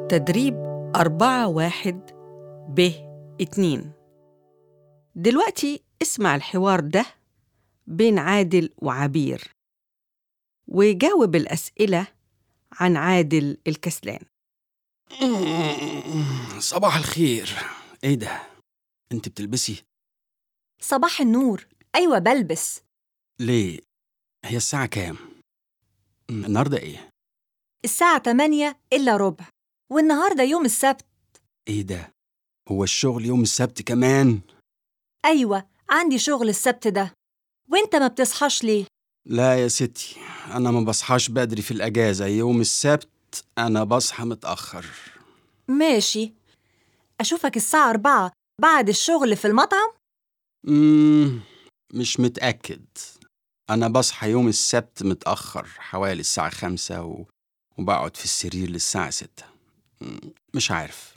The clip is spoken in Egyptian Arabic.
تدريب أربعة واحد ب اتنين دلوقتي اسمع الحوار ده بين عادل وعبير وجاوب الأسئلة عن عادل الكسلان صباح الخير ايه ده انت بتلبسي صباح النور أيوة بلبس ليه هي الساعة كام النهاردة ايه الساعة 8 إلا ربع والنهاردة يوم السبت ايه ده هو الشغل يوم السبت كمان أيوة عندي شغل السبت ده وإنت ما بتصحاش ليه؟ لا يا ستي انا ما بصحاش بدري في الاجازة يوم السبت انا بصحى متأخر ماشي أشوفك الساعة 4 بعد الشغل في المطعم؟ مم مش متأكد أنا بصحى يوم السبت متأخر حوالي الساعة خمسة و... وبقعد في السرير للساعة ستة مم، مش عارف